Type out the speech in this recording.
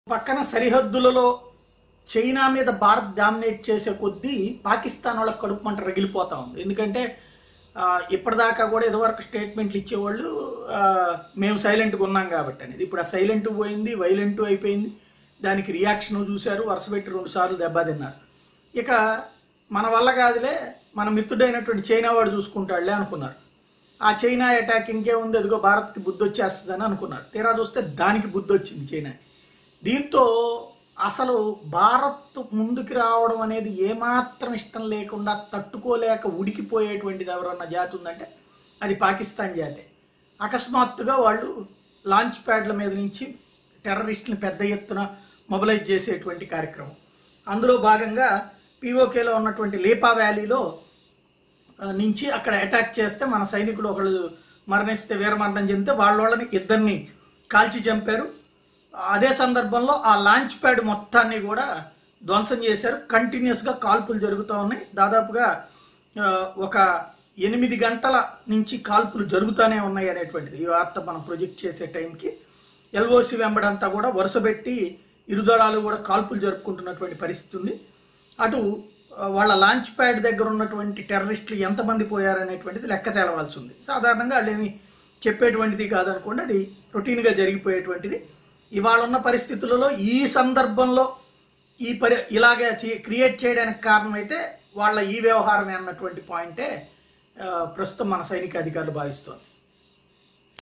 పక్కన సరిహద్దులలో చైనా మీద భారత్ డామినేట్ చేసే కొద్దీ పాకిస్తాన్ వాళ్ళకి కడుపు మంట రగిలిపోతా ఉంది ఎందుకంటే ఆ, ఇప్పటిదాకా కూడా ఇదివరకు స్టేట్మెంట్లు ఇచ్చేవాళ్ళు ఆ, మేము సైలెంట్గా ఉన్నాం కాబట్టి అనేది ఇప్పుడు ఆ సైలెంట్ పోయింది వైలెంట్ అయిపోయింది దానికి రియాక్షన్ చూశారు వరుస పెట్టి రెండు సార్లు దెబ్బతిన్నారు ఇక మన వల్ల కాదులే మన మిత్రుడైనటువంటి చైనా వాడు చూసుకుంటాడులే అనుకున్నారు ఆ చైనా అటాక్ ఇంకే ఉంది అదిగో భారత్కి బుద్ధి వచ్చేస్తుందని అనుకున్నారు తీరా చూస్తే దానికి బుద్ధి వచ్చింది చైనా దీంతో అసలు భారత్ ముందుకు రావడం అనేది ఏమాత్రం ఇష్టం లేకుండా తట్టుకోలేక ఉడికిపోయేటువంటిది ఎవరన్నా జాతి ఉందంటే అది పాకిస్తాన్ జాతే అకస్మాత్తుగా వాళ్ళు లాంచ్ ప్యాడ్ల మీద నుంచి టెర్రరిస్టులను పెద్ద ఎత్తున మొబిలైజ్ చేసేటువంటి కార్యక్రమం అందులో భాగంగా పీఓకేలో ఉన్నటువంటి లేపా వ్యాలీలో ఆ, నుంచి అక్కడ అటాక్ చేస్తే మన సైనికులు ఒకళ్ళు మరణిస్తే వీరమరణం చెందితే వాళ్ళ వాళ్ళని ఇద్దరిని కాల్చి చంపారు అదే సందర్భంలో ఆ లాంచ్ ప్యాడ్ మొత్తాన్ని కూడా ధ్వంసం చేశారు కంటిన్యూస్గా కాల్పులు జరుగుతూ ఉన్నాయి దాదాపుగా ఆ, ఒక ఎనిమిది గంటల నుంచి కాల్పులు జరుగుతూనే ఉన్నాయి అనేటువంటిది ఈ వార్త మనం ప్రొజెక్ట్ చేసే టైంకి ఎల్ఓసి వెంబడంతా కూడా వరుసపెట్టి ఇరుదళాలు కూడా కాల్పులు జరుపుకుంటున్నటువంటి పరిస్థితి ఉంది అటు ఆ, వాళ్ళ లాంచ్ ప్యాడ్ దగ్గర ఉన్నటువంటి టెర్రరిస్టులు ఎంతమంది పోయారనేటువంటిది లెక్క తేలవాల్సి ఉంది సాధారణంగా వాళ్ళు ఏమి చెప్పేటువంటిది కాదనుకోండి అది రొటీన్గా జరిగిపోయేటువంటిది ఇవాళ ఉన్న పరిస్థితులలో ఈ సందర్భంలో ఈ పరి ఇలాగే క్రియేట్ చేయడానికి కారణమైతే వాళ్ళ ఈ వ్యవహారమే అన్నటువంటి పాయింటే ఆ, ప్రస్తుతం మన సైనిక అధికారులు భావిస్తోంది